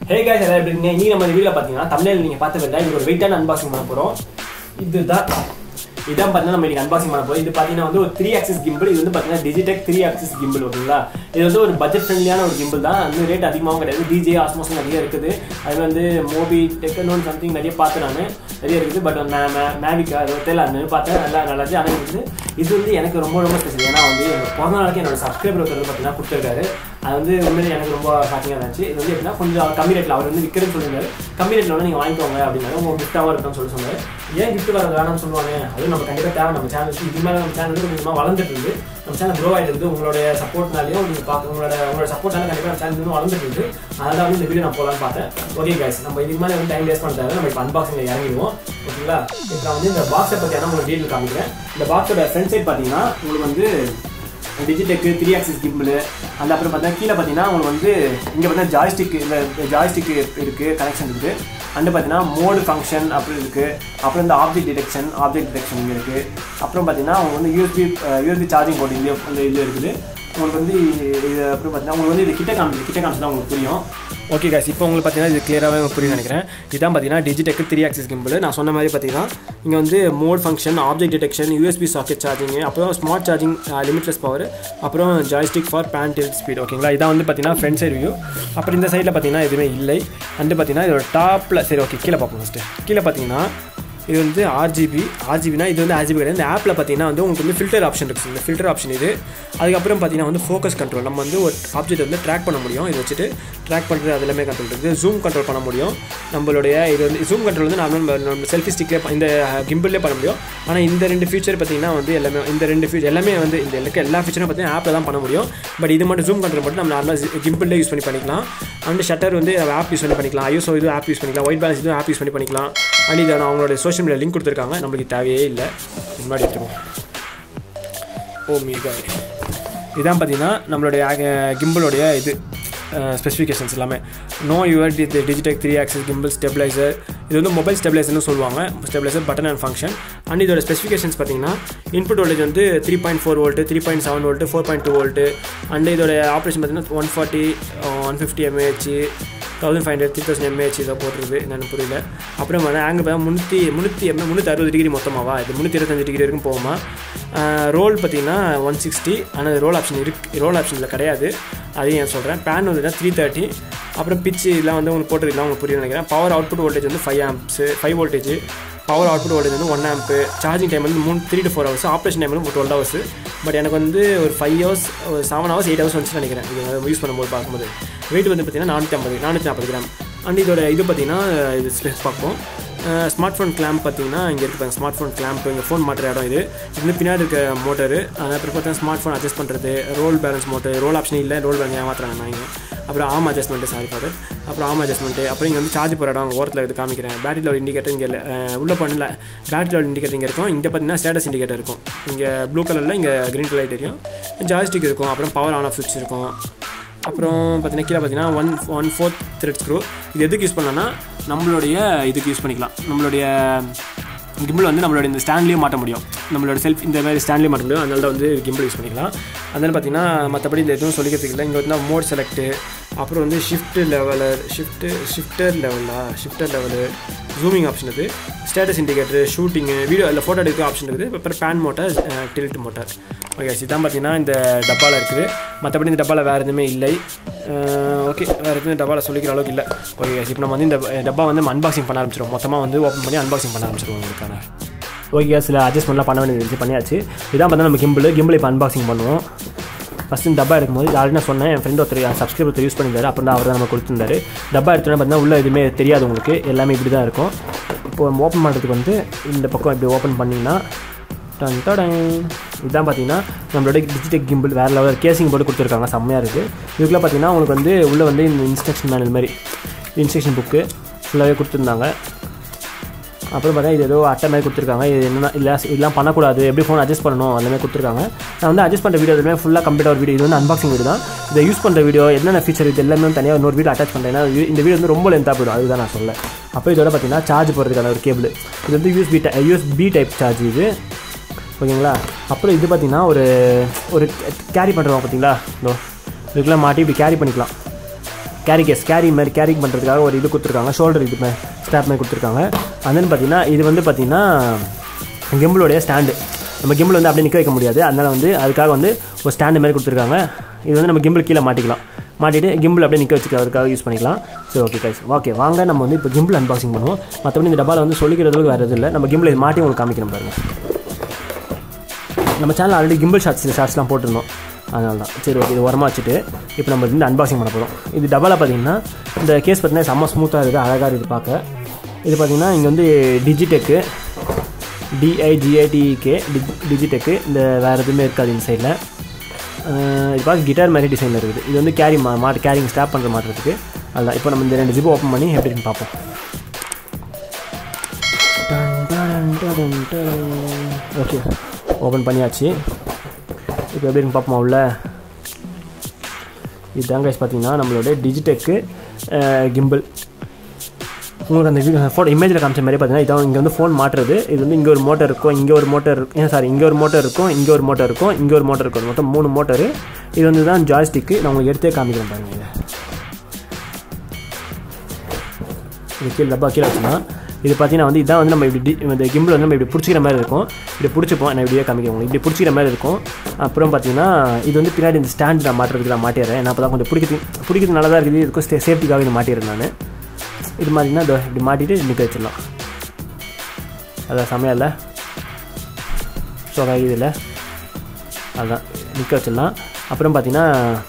ஹே guys எல்லாரும் எப்படி இருக்கீங்க இன்னைக்கு நம்ம இந்த வீடியோல பாத்தீங்கன்னா தமிழ்ல நீங்க பார்த்து வேண்டாம் இது ஒரு வெயிட்டான அன்பாக்சிங் பண்ண போறோம் இதுதான் இதான் பார்த்தீங்கன்னா நம்ம இன்னைக்கு அன்பாக்சிங் பண்ண போறோம் இது பார்த்தீங்கன்னா வந்து ஒரு த்ரீ ஆக்சிஸ் கிம்பிள் இது வந்து பார்த்தீங்கன்னா டிஜிடெக் த்ரீ ஆக்சிஸ் கிம்பிள் ஓகேங்களா இது வந்து ஒரு பட்ஜெட் ஃப்ரெண்ட்லியான ஒரு கிம்பிள் தான் வந்து ரேட் அதிகமாகவும் கிடையாது டிஜே ஆஸ்மோஸ் நிறைய இருக்குது அது வந்து மோபி டெக்கனோன் சம்திங் நிறைய பார்த்தேன் நான் நிறைய இருக்குது பட் மேவிக் அது தெரியல அது பார்த்தேன் நல்லா நல்லா இருந்துச்சு ஆனால் வந்து இது வந்து எனக்கு ரொம்ப ரொம்ப ஸ்பெஷல் ஏன்னா வந்து எனக்கு பிறந்த நாளைக்கு என்னோட சப்ஸ்கிரைபர் ஒருத்தர் வந்து பார்த்தீங்கன்னா கொடுத்துருக்காரு அது வந்து உண்மையிலே எனக்கு ரொம்ப ஹாப்பியாக இருந்துச்சு இது வந்து எப்படின்னா கொஞ்சம் கம்மி ரேட்டில் அவர் வந்து விற்கிறேன்னு சொல்லியிருந்தாரு கம்மி ரேட்டில் வந்து நீங்கள் வாங்கிக்கோங்க அப்படின்னாரு உங்கள் கிஃப்ட்டாகவும் இருக்கும்னு சொல்லி சொன்னார் ஏன் கிஃப்ட் வர வேணாம்னு சொல்லுவாங்க அதுவும் நம்ம கண்டிப்பாக தேவை நம்ம சேனலுக்கு இது மாதிரி நம்ம சேனல் வந்து கொஞ்சமாக வளர்ந்துட்டு இருக்கு நம்ம சேனல் க்ரோ ஆகிட்டு இருக்குது உங்களுடைய சப்போர்ட்னாலையும் நீங்கள் பார்க்க உங்களோட உங்களோட சப்போர்ட்னால கண்டிப்பாக நம்ம சேனல் இன்னும் வளர்ந்துட்டு இருக்கு அதனால வந்து இந்த வீடியோ நான் போகலான்னு பார்த்தேன் ஓகே கைஸ் நம்ம இதுக்கு மேலே வந்து டைம் வேஸ்ட் பண்ண தேவை நம்ம இப்போ அன்பாக்சிங்கில் இறங்கிடுவோம் ஓகேங்களா இப்போ நான் வந்து இந்த பாக்ஸை பற்றியான உங்களுக்கு டீட்டெயில் காமிக்கிறேன் இந்த பாக்ஸோட ஃப்ரண்ட் சைட் பார்த்தீங்கன்னா உங்களுக்கு வந்து டிஜிடெக்கு த்ரீ ஆக்சிஸ் கிம்பிள் அந்த அப்புறம் பார்த்தா கீழே பார்த்தீங்கன்னா உங்களுக்கு வந்து இங்கே பார்த்தீங்கன்னா ஜாய்ஸ்டிக் இந்த ஜாய்ஸ்டிக் இருக்குது கனெக்ஷன் இருக்குது அண்டு பார்த்தீங்கன்னா மோடு ஃபங்க்ஷன் அப்படி இருக்குது அப்புறம் இந்த ஆப்ஜெக்ட் டிடெக்ஷன் ஆப்ஜெக்ட் டிடெக்ஷன் இங்கே இருக்குது அப்புறம் பார்த்தீங்கன்னா உங்களுக்கு வந்து யூஎஸ்பி யூஎஸ்பி சார்ஜிங் போர்டு இங்கே இந்த இது இருக்குது உங்களுக்கு வந்து இது அப்புறம் பார்த்தீங்கன்னா உங்களுக்கு வந்து இது கிட்ட காமிச்சு கிட்ட காமிச்சு தான் உங்களுக்கு புரியும் ஓகே காஸ் இப்போ உங்களுக்கு பார்த்தீங்கன்னா இது கிளியராகவே புரியும் நினைக்கிறேன் இதான் பார்த்தீங்கன்னா டிஜிடெக் த்ரீ ஆக்சிஸ் கிம்பிள் நான் சொன்ன மாதிரி பார்த்தீங்கன்னா இங்கே வந்து mode function object detection USB socket charging அப்புறம் ஸ்மார்ட் சார்ஜிங் லிமிட்லெஸ் பவர் அப்புறம் joystick for pan tilt speed ஓகேங்களா இதான் வந்து பார்த்தீங்கன்னா ஃப்ரண்ட் சைடு வியூ அப்புறம் இந்த சைடில் பார்த்தீங்கன்னா எதுவுமே இல்லை அண்டு பார்த்தீங்கன்னா இதோட டாப்பில் சரி ஓகே கீழே பார்ப்போம் ஃபஸ்ட்டு கீழே பார்த்தீங்கன்னா இது வந்து ஆர்ஜிபி ஆர்ஜிபினா இது வந்து ஆர்ஜிபி கிடையாது இந்த ஆப்பில் பார்த்தீங்கன்னா வந்து உங்களுக்கு வந்து ஃபில்டர் ஆப்ஷன் இருக்குது இந்த ஃபில்டர் ஆப்ஷன் இது அதுக்கப்புறம் பார்த்தீங்கன்னா வந்து ஃபோக்கஸ் கண்ட்ரோல் நம்ம வந்து ஒரு ஆப்ஜெக்ட் வந்து ட்ராக் பண்ண முடியும் இதை வச்சுட்டு ட்ராக் பண்ணுறது அது எல்லாமே கண்ட்ரோல் இருக்குது ஜூம் கண்ட்ரோல் பண்ண முடியும் நம்மளுடைய இது வந்து ஜூம் கண்ட்ரோல் வந்து நார்மல் நம்ம செல்ஃபி ஸ்டிக்லேயே இந்த கிம்பிள்லேயே பண்ண முடியும் ஆனால் இந்த ரெண்டு ஃபீச்சர் பார்த்தீங்கன்னா வந்து எல்லாமே இந்த ரெண்டு ஃபீச்சர் எல்லாமே வந்து இந்த இருக்க எல்லா ஃபீச்சரும் பார்த்தீங்கன்னா ஆப்பில் தான் பண்ண முடியும் பட் இது மட்டும் ஜூம் கண்ட்ரோல் மட்டும் நம்ம நார்மலாக கிம்பிள்லே யூஸ் பண்ணி பண்ணிக்கலாம் அண்ட் ஷட்டர் வந்து ஆப் யூஸ் பண்ணி பண்ணிக்கலாம் ஐஎஸ்ஓ இது ஆப் யூஸ் பண்ணிக்கலாம் ஒயிட் பேலன்ஸ் இதுவும் ஆப் யூஸ் பண்ணி பண்ணிக்கலாம் அண்ட் இதை அவங்களோட சோஷியல் மீடியா லிங்க் கொடுத்துருக்காங்க நம்மளுக்கு தேவையே இல்லை முன்னாடி எடுத்துருவோம் ஓ மீகா இதான் பார்த்தீங்கன்னா நம்மளுடைய கிம்பிளோடைய இது ஸ்பெசிஃபிகேஷன்ஸ் எல்லாமே know your D Digitek three axis gimbal stabiliser இது வந்து மொபைல் ஸ்டெபிளைசர்னு சொல்லுவாங்க stabiliser button and function and இதோட ஸ்பெசிஃபிகேஷன்ஸ் பார்த்தீங்கன்னா இன்புட் வோல்டேஜ் வந்து three point four volt three point seven volt four point two volt and இதோட operation பார்த்தீங்கன்னா one forty one fifty mAh thousand five hundred three thousand mAh இதை போட்டிருக்கு என்னென்னு புரியல அப்புறம் வந்து ஆங்கிள் பார்த்தா முந்நூற்றி முந்நூற்றி எம் முந்நூற்றி அறுபது டிகிரி மொத்தமாவா இது முந்நூற்றி இருபத்தஞ்சு டிகிரி வரைக்கும் போகுமா ரோல் பார்த்தீங்கன்னா ஒன் சிக்ஸ்டி ஆனால் ரோல் ஆப்ஷன் இருக்கு ரோல் ஆப்ஷனில் கிடையாது அதையும் நான் சொல்கிறேன் பேன் வந்து த்ரீ தேர்ட்டி அப்புறம் பிச்சு இதெல்லாம் வந்து உங்களுக்கு போட்டுருக்கலாம் உங்களுக்கு புரியும் நினைக்கிறேன் பவர் அவுட்புட் வோல்டேஜ் வந்து five amps five voltage power output voltage வந்து ஒன் ஆம்ப்பு சார்ஜிங் டைம் வந்து மூணு three to four hours operation time வந்து டுவெல் ஹவர்ஸ் பட் எனக்கு வந்து ஒரு ஃபைவ் ஹவர்ஸ் ஒரு செவன் ஹவர்ஸ் எயிட் ஹவர்ஸ் வந்துச்சு நினைக்கிறேன் இது யூஸ் பண்ணும்போது பார்க்கும்போது வெயிட் வந்து பார்த்தீங்கன்னா நானூற்றி ஐம்பது நானூற்றி நாற்பது கிராம் அண்ட் இதோட இது பார்த்தீங்கன்னா இது ஸ்பெஸ் பார்ப்போம் ஸ்மார்ட் ஃபோன் கிளாம்ப் பார்த்தீங்கன்னா இங்கே இருக்குது ஸ்மார்ட் ஃபோன் கிளாம்ப் இங்கே ஃபோன் மாட்டுற இடம் இது இது வந்து பின்னாடி இருக்க மோட்டரு அப்புறம் பார்த்தா ஸ்மார்ட் ஃபோன் அட்ஜஸ்ட் பண்ணுறது roll balance motor roll option இல்லை ரோல் பேலன்ஸ் ஏமாத்துறாங்க நான் இங்கே அப்புறம் ஆம் அட்ஜஸ்ட்மெண்ட்டு சாரி ஃபாதர் அப்புறம் ஆம் அட்ஜஸ்ட்மெண்ட்டு அப்புறம் இங்கே வந்து சார்ஜ் போகிற இடம் ஓரத்தில் இது காமிக்கிறேன் பேட்டரி லெவல் இண்டிகேட்டர் இங்கே உள்ளே பண்ணல பேட்டரி லெவல் இண்டிகேட்டர் இங்கே இருக்கும் இங்கே பார்த்தீங்கன்னா ஸ்டேட்டஸ் இண்டிகேட்டர் இருக்கும் இங்கே ப்ளூ கலரில் இங்கே க்ரீன் கலர் தெரியும் ஜாய்ஸ்டிக் இருக்கும் அப்புறம் பவர் ஆன் ஆஃப் சுவிட்ச் இருக்கும் அப்புறம் பார்த்தீங்கன்னா கீழே பார்த்தீங்கன்னா one one fourth thread screw இது எதுக்கு யூஸ் பண்ணலாம்னா நம்மளுடைய இதுக்கு யூஸ் பண்ணிக்கலாம் நம்மளுடைய கிம்பிள் வந்து நம்மளோட இந்த ஸ்டாண்ட்லேயும் மாட்ட முடியும் நம்மளோட செல்ஃப் இந்த மாதிரி ஸ்டாண்ட்லேயும் மாட்ட முடியும் அதனால தான் வந்து கிம்பிள் யூஸ் பண்ணிக்கலாம் அதனால பார்த்தீங்கன்னா மற்றபடி இந்த எதுவும் சொல்லிக்கிறதுக்கு இல்லை இங்கே வந்து மோட் செலக்ட்டு அப்புறம் வந்து ஷிஃப்ட் லெவலர் ஷிஃப்ட்டு ஷிஃப்டர் லெவலா ஷிஃப்டர் லெவலு ஜூமிங் ஆப்ஷன் இருக்குது ஸ்டேட்டஸ் இண்டிகேட்டர் ஷூட்டிங்கு வீடியோ இல்லை ஃபோட்டோ எடுக்க ஆப்ஷன் இருக்குது அப்புறம் pan motor tilt motor okay இதான் பார்த்தீங்கன்னா இந்த டப்பாவில் இருக்குது மற்றபடி இந்த டப்பாவில் வேறு எதுவுமே இல்லை ஓகே வேறு எதுவும் டப்பாவில் சொல்லிக்கிற அளவுக்கு இல்லை ஓகே இப்போ நம்ம வந்து இந்த டப்பா வந்து அன்பாக்சிங் பண்ண ஆரம்பிச்சிடும் மொத்தமாக வந்து ஓப்பன் பண்ணி அன்பாக்சிங் பண்ண ஆரம்பிச்சிடுவோம் உங்களுக்கான ஓகே சில அட்ஜஸ்ட்மெண்ட்லாம் பண்ண வேண்டியது பண்ணியாச்சு இதான் பார்த்தா நம்ம கிம்பிள் கிம்பிள் இப்போ அன்பாக்சிங் பண்ணுவோம் ஃபஸ்ட் இந்த டப்பா எடுக்கும்போது ஆல்ரெடி நான் சொன்னேன் என் ஃப்ரெண்ட் ஒருத்தர் சப்ஸ்கிரைபர் யூஸ் பண்ணியிருந்தாரு அப்புறம் தான் அவர் தான் நம்ம கொடுத்துருந்தாரு டப்பா எடுத்தோன்னே பார்த்தீங்கன்னா உள்ளே எதுவுமே தெரியாது உங்களுக்கு எல்லாமே இப்படி தான் இருக்கும் இப்போ ஓப்பன் பண்ணுறதுக்கு வந்து இந்த பக்கம் இப்படி ஓப்பன் பண்ணிங்கன்னா டன் டடன் இதுதான் பார்த்தீங்கன்னா நம்மளோட டிஜிட்டல் கிம்பிள் வேறு லெவல் கேசிங் போட்டு கொடுத்துருக்காங்க செம்மையாக இருக்குது இதுக்குள்ளே பார்த்தீங்கன்னா உங்களுக்கு வந்து உள்ளே வந்து இந்த இன்ஸ்ட்ரக்ஷன் மேனுவல் மாதிரி இன்ஸ்ட்ரக்ஷன் புக்கு ஃபுல்லாகவே கொடுத்துருந்தாங்க அப்புறம் பார்த்தா இது ஏதோ அட்டை மாதிரி கொடுத்துருக்காங்க இது என்ன இல்லை இதெல்லாம் பண்ணக்கூடாது எப்படி ஃபோன் அட்ஜஸ்ட் பண்ணணும் எல்லாமே கொடுத்துருக்காங்க நான் வந்து அட்ஜஸ்ட் பண்ணுற வீடியோ எல்லாமே ஃபுல்லாக கம்ப்ளீட்டாக ஒரு வீடியோ இது வந்து அன்பாக்சிங் வீடியோ தான் இதை யூஸ் பண்ணுற வீடியோ என்னென்ன ஃபீச்சர் இது எல்லாமே தனியாக இன்னொரு வீடியோ அட்டாச் பண்ணுறேன் ஏன்னா இந்த வீடியோ வந்து ரொம்ப லென்த்தாக போயிடும் அதுதான் நான் சொல்ல அப்போ இதோட பார்த்தீங்கன்னா சார்ஜ் போகிறதுக்கான ஒரு கேபிள் இது வந்து USB type USB type charge இது ஓகேங்களா அப்புறம் இது பார்த்தீங்கன்னா ஒரு ஒரு கேரி பண்ணுறோம் பார்த்தீங்களா இதோ இதுக்குள்ளே மாட்டி இப்படி கேரி பண்ணிக்கலாம் கேரி கேஸ் கேரி மாதிரி கேரி பண்ணுறதுக்காக ஒரு இது கொடுத்துருக்காங்க ஷோல்டர் இது மாதிரி ஸ்டாப் மாதிரி கொடுத்துருக்காங்க and then பார்த்தீங்கன்னா இது வந்து பார்த்தீங்கன்னா கிம்பிளோடைய ஸ்டாண்டு நம்ம கிம்பிள் வந்து அப்படியே நிற்க வைக்க முடியாது அதனால் வந்து அதுக்காக வந்து ஒரு ஸ்டாண்டு மாதிரி கொடுத்துருக்காங்க இது வந்து நம்ம கிம்பிள் கீழே மாட்டிக்கலாம் மாட்டிட்டு கிம்பிள் அப்படியே நிற்க வச்சுக்கிறதுக்காக யூஸ் பண்ணிக்கலாம் சரி ஓகே கைஸ் ஓகே வாங்க நம்ம வந்து இப்போ கிம்பிள் அன்பாக்சிங் பண்ணுவோம் மற்றபடி இந்த டப்பாவில் வந்து சொல்லிக்கிறதுக்கு வேறு எதுவும் இல்லை நம்ம கிம்பிள் இது மாட்டி உங்களுக்கு காமிக்கணும் பாருங்க நம்ம சேனல் ஆல்ரெடி கிம்பிள் ஷார்ட்ஸ் ஷார்ட்ஸ்லாம் போட்டிருந்தோம் அதனால தான் சரி ஓகே இது உரமாக வச்சுட்டு இப்போ நம்ம இந்த அன்பாக்சிங் பண்ண போகிறோம் இது டப்பாவில் பார்த்தீங்கன்னா இந்த கேஸ் பார்த்தீங்கன்னா செம்ம ஸ்மூத்தாக இருக்குது அழகாக இருக்குது பார்க்க இது பார்த்தீங்கன்னா இங்கே வந்து டிஜிடெக்கு டிஐஜிஐடிகே டிஜிடெக்கு இந்த வேறு எதுவுமே இருக்காது இந்த சைடில் இது பார்க்க கிட்டார் மாதிரி டிசைனில் இருக்குது இது வந்து கேரி மா மாட்டு கேரிங் ஸ்டாப் பண்ணுற மாதிரி இருக்குது அதுதான் இப்போ நம்ம இந்த ரெண்டு ஜிப் ஓப்பன் பண்ணி எப்படின்னு பார்ப்போம் ஓகே ஓப்பன் பண்ணியாச்சு இப்போ எப்படின்னு பார்ப்போமா உள்ள இதுதான் கைஸ் பார்த்தீங்கன்னா நம்மளோட டிஜிடெக்கு கிம்பிள் உங்களுக்கு அந்த ஃபோட்டோ இமேஜில் காமிச்ச மாதிரி பார்த்தீங்கன்னா இதான் இங்கே வந்து ஃபோன் மாட்டுறது இது வந்து இங்கே ஒரு மோட்டர் இருக்கும் இங்கே ஒரு மோட்டர் இருக்கும் சாரி இங்கே ஒரு மோட்டர் இருக்கும் இங்கே ஒரு மோட்டர் இருக்கும் இங்கே ஒரு மோட்டர் இருக்கும் மொத்தம் மூணு மோட்டரு இது வந்து தான் ஜாய்ஸ்டிக்கு நான் உங்களுக்கு எடுத்தே காமிக்கிறேன் பாருங்க இதை இது கீழே டப்பா கீழே வச்சுன்னா இது பார்த்தீங்கன்னா வந்து இதான் வந்து நம்ம இப்படி டி- இந்த கிம்பிள் வந்து நம்ம இப்படி பிடிச்சிக்கிற மாதிரி இருக்கும் இப்படி பிடிச்சிப்போம் நான் இப்படியே காமிக்கிறேன் உங்களுக்கு இப்படி பிடிச்சிக்கிற மாதிரி இருக்கும் அப்புறம் பார்த்தீங்கன்னா இது வந்து பின்னாடி இந்த ஸ்டாண்ட் நான் மாட்டுறதுக்கு நான் மாட்டிடுறேன் நான் அப்போ தான் கொஞ்சம் பிடிக்கிறது பிடிக்கிறது நல்லா தான் இருக்குது இதுக்கும் சே சேஃப்டிக்காக இது மாட்டிடுறேன் நான் இது மாதிரினா இதோ இப்படி மாட்டிட்டு நிற்க வச்சிடலாம் அதான் செமையா இல்லை ஸோ இதில் அதான் நிற்க வச்சிடலாம் அப்புறம் பார்த்தீங்கன்னா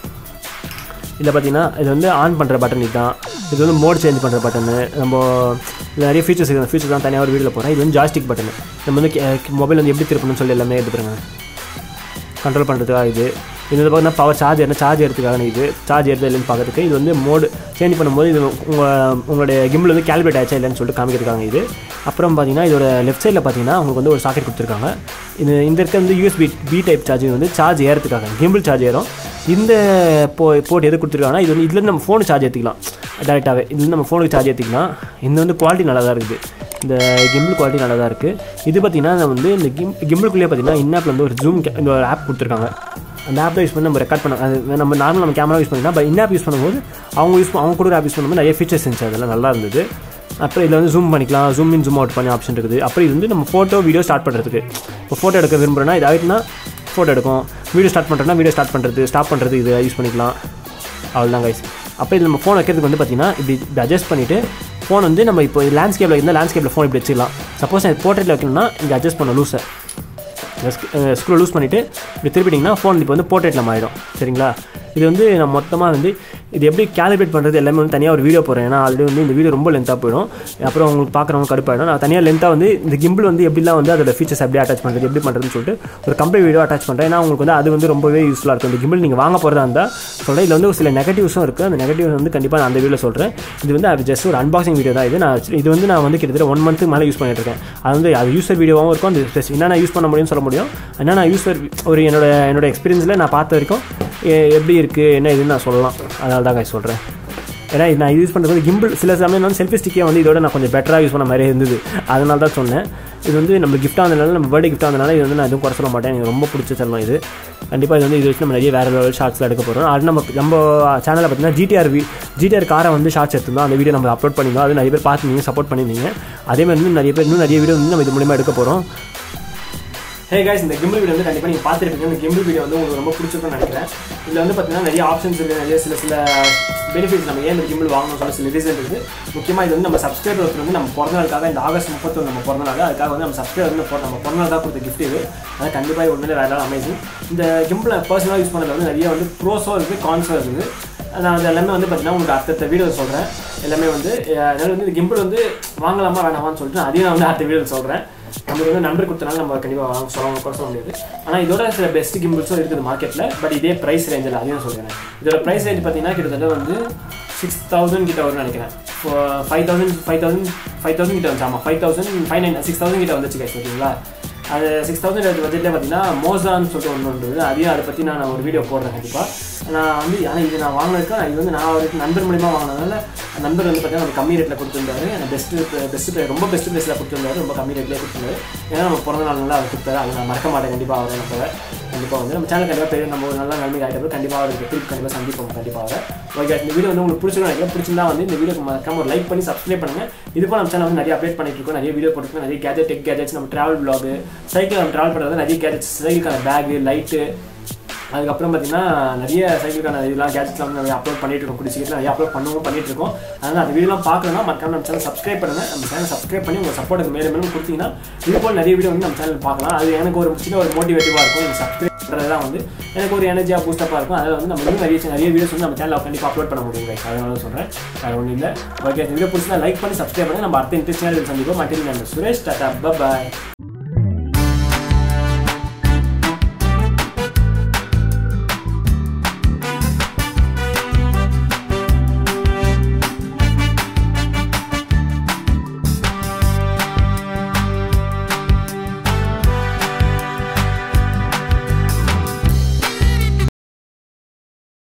இதில் பார்த்தீங்கன்னா இது வந்து ஆன் பண்ணுற பட்டன் இதுதான் இது வந்து மோட் சேஞ்ச் பண்ணுற பட்டனு நம்ம இதில் நிறைய ஃபீச்சர்ஸ் இருக்குது அந்த ஃபீச்சர்ஸ் தான் தனியாக ஒரு வீடியோவில் போகிறேன் இது வந்து ஜாஸ்டிக் பட்டன் நம்ம வந்து மொபைல் வந்து எப்படி திருப்பணும்னு சொல்லி எல்லாமே எடுத்துருங்க கண்ட்ரோல் பண்ணுறதுக்காக இது இது வந்து பார்த்தீங்கன்னா பவர் சார்ஜ் என்ன சார்ஜ் எடுத்துக்காக இது சார்ஜ் எடுத்து இல்லைன்னு பார்க்கறதுக்கு இது வந்து மோடு சேஞ்ச் பண்ணும்போது இது உங்கள் உங்களுடைய கிம்பிள் வந்து கேல்குலேட் ஆச்சா இல்லைன்னு சொல்லிட்டு காமிக்கிறதுக்காக இது அப்புறம் பார்த்தீங்கன்னா இதோட லெஃப்ட் சைடில் பார்த்தீங்கன்னா உங்களுக்கு வந்து ஒரு சாக்கெட் கொடுத்துருக்காங்க இது இந்த இருக்க வந்து யூஎஸ்பி பி டைப் சார்ஜிங் வந்து சார்ஜ் ஏறதுக்காக கிம்பிள் சார்ஜ் ஏறும் இந்த போ போர்ட் எது கொடுத்துருக்காங்கன்னா இது வந்து இதுலேருந்து நம்ம ஃபோனு சார்ஜ் ஏற்றிக்கலாம் டேரெக்டாகவே இதுலேருந்து நம்ம ஃபோனுக்கு சார்ஜ் ஏற்றிக்கலாம் இந்த வந்து குவாலிட்டி நல்லா தான் இருக்குது இந்த கிம்பிள் குவாலிட்டி நல்லா தான் இருக்குது இது பார்த்தீங்கன்னா நம்ம வந்து இந்த கிம் கிம்பிளுக்குள்ளேயே பார்த்தீங்கன்னா இன்னாப்பில் வந்து ஒரு ஜூம் இந்த ஒரு ஆப் கொடுத்துருக்காங்க அந்த ஆப்பை யூஸ் பண்ணி நம்ம ரெக்கார்ட் பண்ண அது நம்ம நார்மல் நம்ம கேமரா யூஸ் பண்ணினா பட் இன்னாப் யூஸ் பண்ணும்போது அவங்க யூஸ் அவங்க கூட ஆப் யூஸ் பண்ணும்போது நிறைய ஃபீச்சர்ஸ் இருந்துச்சு அதெல்லாம் நல்லா இருந்தது அப்புறம் இதில் வந்து ஜூம் பண்ணிக்கலாம் ஜூம் இன் ஜூம் அவுட் பண்ணி ஆப்ஷன் இருக்குது அப்புறம் இது வந்து நம்ம ஃபோட்டோ வீடியோ ஸ்டார்ட் பண்ணுறதுக்கு இப்போ ஃபோட்டோ எடுக்க விரும்புகிறேன்னா இது ஆகிட்டுனா ஃபோட்டோ எடுக்கும் வீடியோ ஸ்டார்ட் பண்ணுறேன்னா வீடியோ ஸ்டார்ட் பண்ணுறது ஸ்டாப் பண்ணுறது இது யூஸ் பண்ணிக்கலாம் அவ்வளோதான் கைஸ் அப்போ இது நம்ம ஃபோன் வைக்கிறதுக்கு வந்து பார்த்தீங்கன்னா இப்படி இப்படி அட்ஜஸ்ட் பண்ணிவிட்டு ஃபோன் வந்து நம்ம இப்போ லேண்ட்ஸ்கேப்பில் இருந்தால் லேண்ட்ஸ்கேப்பில் ஃபோன் இப்படி வச்சுக்கலாம் சப்போஸ் நான் போர்ட்ரேட்டில் வைக்கணும்னா இங்கே அட்ஜஸ்ட் பண்ண லூஸை ஸ்க்ரூ லூஸ் பண்ணிவிட்டு இப்படி திருப்பிட்டிங்கன்னா ஃபோன் இப்போ வந்து போர்ட்ரேட்டில் மாறிடும் சரிங்களா இது வந்து நான் மொத்தமாக வந்து இது எப்படி கேலிப்ரேட் பண்ணுறது எல்லாமே வந்து தனியாக ஒரு வீடியோ போடுறேன் ஏன்னா ஆல்ரெடி வந்து இந்த வீடியோ ரொம்ப லென்த்தாக போயிடும் அப்புறம் உங்களுக்கு பார்க்குறவங்க கடுப்பாயிடும் நான் தனியாக லென்த்தாக வந்து இந்த கிம்பிள் வந்து எப்படிலாம் வந்து அதோட ஃபீச்சர்ஸ் எப்படி அட்டாச் பண்ணுறது எப்படி பண்ணுறதுன்னு சொல்லிட்டு ஒரு கம்ப்ளீட் வீடியோ அட்டாச் பண்ணுறேன் ஏன்னா உங்களுக்கு வந்து அது வந்து ரொம்பவே யூஸ்ஃபுல்லாக இருக்கும் இந்த கிம்பிள் நீங்கள் வாங்க போகிறதா இருந்தால் சொல்கிறேன் இதில் வந்து ஒரு சில நெகட்டிவ்ஸும் இருக்குது அந்த நெகட்டிவ்ஸ் வந்து கண்டிப்பாக நான் அந்த வீடியோவில் சொல்கிறேன் இது வந்து அது ஜஸ்ட் ஒரு அன்பாக்சிங் வீடியோ தான் இது நான் இது வந்து நான் வந்து கிட்டத்தட்ட ஒன் மந்த்துக்கு மேலே யூஸ் பண்ணிட்டு இருக்கேன் அது வந்து அது யூசர் வீடியோவாகவும் இருக்கும் அந்த ஸ்பெஸ் என்ன யூஸ் பண்ண முடியும்னு சொல்ல முடியும் என்ன நான் யூசர் ஒரு என்னோட என்னோட எக்ஸ்பீரியன்ஸில் நான் பார்த்த வரைக்கும் எ- எப்படி இருக்குது என்ன இதுன்னு நான் சொல்லலாம் அதனால தான் guys சொல்கிறேன் ஏன்னா இது நான் யூஸ் பண்ணுறது வந்து கிம்பிள் சில சமயம் வந்து செல்ஃபி ஸ்டிக்கே வந்து இதோட நான் கொஞ்சம் பெட்டராக யூஸ் பண்ண மாதிரி இருந்தது அதனால தான் சொன்னேன் இது வந்து நம்ம கிஃப்ட் ஆனதுனால நம்ம பர்த்டே கிஃப்ட் ஆனதுனால இது வந்து நான் எதுவும் குறை சொல்ல மாட்டேன் எனக்கு ரொம்ப பிடிச்ச செல்லம் இது கண்டிப்பாக இது வந்து இது வச்சு நம்ம நிறைய வேறு லெவல் ஷார்ட்ஸில் எடுக்க போகிறோம் அது நம்ம நம்ம சேனலில் பார்த்தீங்கன்னா ஜிடிஆர் வி ஜிடிஆர் காரை வந்து ஷார்ட்ஸ் எடுத்திருந்தோம் அந்த வீடியோ நம்ம அப்லோட் பண்ணியிருந்தோம் அது நிறைய பேர் பார்த்துருந்தீங்க சப்போர்ட் பண்ணியிருந்தீங்க அதே மாதிரி இன்னும் நிறைய பேர் இன்னும் நிறைய வீடியோ வந்து நம்ம இது மூலியமாக எடுக்க போகிறோம் ஹே guys இந்த கிம்பிள் வீடியோ வந்து கண்டிப்பாக நீங்கள் பார்த்துருப்பீங்க இந்த கிம்பிள் வீடியோ வந்து உங்களுக்கு ரொம்ப பிடிச்சிருக்கும்னு நினைக்கிறேன் இதில் வந்து பார்த்தீங்கன்னா நிறைய ஆப்ஷன்ஸ் இருக்குது நிறைய சில சில பெனிஃபிட்ஸ் நம்ம ஏன் இந்த கிம்பிள் வாங்கணும்னு சொல்ல சில ரீசன் இருக்குது முக்கியமாக இது வந்து நம்ம சப்ஸ்கிரைபர் ஒருத்தர் வந்து நம்ம பிறந்த நாளுக்காக இந்த ஆகஸ்ட் முப்பத்தொன்று நம்ம பிறந்த நாள் அதுக்காக வந்து நம்ம சப்ஸ்கிரைபர் வந்து பிற- நம்ம பிறந்த நாள் தான் கொடுத்த கிஃப்ட் இது அதனால் கண்டிப்பாக இது உண்மையிலே வேறு அமேசிங் இந்த கிம்பிளை பர்சனலாக யூஸ் பண்ணதில் வந்து நிறைய வந்து ப்ரோஸோ இருக்குது கான்ஸோ இருக்குது நான் அது எல்லாமே வந்து பார்த்தீங்கன்னா உங்களுக்கு அடுத்த வீடியோ சொல்கிறேன் எல்லாமே வந்து அஹ், அதாவது வந்து இந்த கிம்பிள் வந்து வாங்கலாமா வேணாமான்னு சொல்லிட்டு அதையும் நான் வந்து அடுத்த வீடியோ சொல்கிறேன் நம்மளுக்கு வந்து நம்பர் கொடுத்தனால நம்ம கண்டிப்பாக வாங்க சொல்ல கூட சொல்ல முடியாது ஆனால் இதோட சில பெஸ்ட் கிம்பிள்ஸும் இருக்குது மார்க்கெட்டில் பட் இதே ப்ரைஸ் ரேஞ்சில் அதையும் சொல்கிறேன் இதோட ப்ரைஸ் ரேஞ்ச் பார்த்தீங்கன்னா கிட்டத்தட்ட வந்து சிக்ஸ் தௌசண்ட் கிட்ட வரும்னு நினைக்கிறேன் five thousand five thousand five thousand கிட்ட வந்துச்சு ஆமாம் five thousand five nine six thousand கிட்ட வந்துச்சு guys, ஓகேங்களா அது சிக்ஸ் தௌசண்ட் பட்ஜெட்டில் பார்த்தீங்கன்னா மோசான்னு சொல்லிட்டு ஒன்று இருக்குது அதையும் அதை பற்றி நான் ஒரு வீடியோ போடுறேன் கண்டிப்பாக நான் வந்து ஆனால் இது நான் வாங்கினதுக்கு இது வந்து நான் அவருக்கு நண்பர் மூலியமா வாங்கினதுனால அந்த நண்பர் வந்து பார்த்தீங்கன்னா நம்ம கம்மி ரேட்டில் கொடுத்துருந்தாரு எனக்கு பெஸ்ட்டு பெஸ்ட்டு ரொம்ப பெஸ்ட் ப்ரைஸில் கொடுத்துருந்தாரு ரொம்ப கம்மி ரேட்லேயே கொடுத்துருந்தாரு ஏன்னா நம்ம பிறந்த நாள் நல்லா அவர் கொடுத்தாரு அது நான் மறக்க மாட்டேன் கண்டிப்பாக அவர் எனக்கு கண்டிப்பாக வந்து நம்ம சேனல் கண்டிப்பாக பெரிய நம்ம ஒரு நல்ல நன்மை ஆகிட்டு கண்டிப்பாக ஒரு திருப்பி கண்டிப்பாக சந்திப்போம் கண்டிப்பாக வர ஓகே இந்த வீடியோ வந்து உங்களுக்கு பிடிச்சிருக்கும் நினைக்கிறேன் பிடிச்சிருந்தா வந்து இந்த வீடியோக்கு மறக்காம ஒரு லைக் பண்ணி சப்ஸ்கிரைப் பண்ணுங்க இது போல நம்ம சேனல் வந்து நிறைய அப்டேட் பண்ணிட்டு இருக்கோம் நிறைய வீடியோ போட்டுருக்கோம் நிறைய கேஜெட் டெக் கேஜெட்ஸ் நம்ம ட்ராவல் vlog சைக்கிள் நம்ம ட்ராவல் பண்ணுறது நிறைய கேஜெட்ஸ் சைக்கிளுக்கான பேகு லைட்டு அதுக்கப்புறம் பார்த்தீங்கன்னா நிறைய சைக்கிளுக்கான இதெல்லாம் கேஜெட்ஸ்லாம் வந்து நிறைய அப்லோட் பண்ணிட்டு இருக்கோம் கூடிய சீக்கிரம் நிறைய அப்லோட் பண்ணவும் பண்ணிட்டு இருக்கோம் அதனால் அந்த வீடியோலாம் பார்க்கணும்னா மறக்காம நம்ம சேனல் சப்ஸ்கிரைப் பண்ணுங்க நம்ம சேனல் சப்ஸ்கிரைப் பண்ணி உங்கள் சப்போர்ட் மேலும் மேலும் கொடுத்தீங்கன்னா இது போல் நிறைய வீடியோ வந்து நம்ம சேனல் பார்க்கலாம் அது எனக்கு ஒரு சின்ன ஒரு மோட்டிவேட்டிவாக இருக்கும் நீங்கள் சப்ஸ்கிரைப் பண்ணுறது தான் வந்து எனக்கு ஒரு எனர்ஜியாக பூஸ்டப்பாக இருக்கும் அதில் வந்து நம்ம இன்னும் நிறைய நிறைய வீடியோஸ் வந்து நம்ம சேனலில் கண்டிப்பாக அப்லோட் பண்ண முடியும் guys. அதனால சொல்கிறேன் அது ஒன்றும் இல்லை ஓகே இந்த வீடியோ பிடிச்சா லைக் பண்ணி சப்ஸ்கிரைப் பண்ணி நம்ம அடுத்த இன்ட்ரெஸ்டிங்காக சந்திப்போம் மட்டும் நான் சுரேஷ் டாட்டா பாய்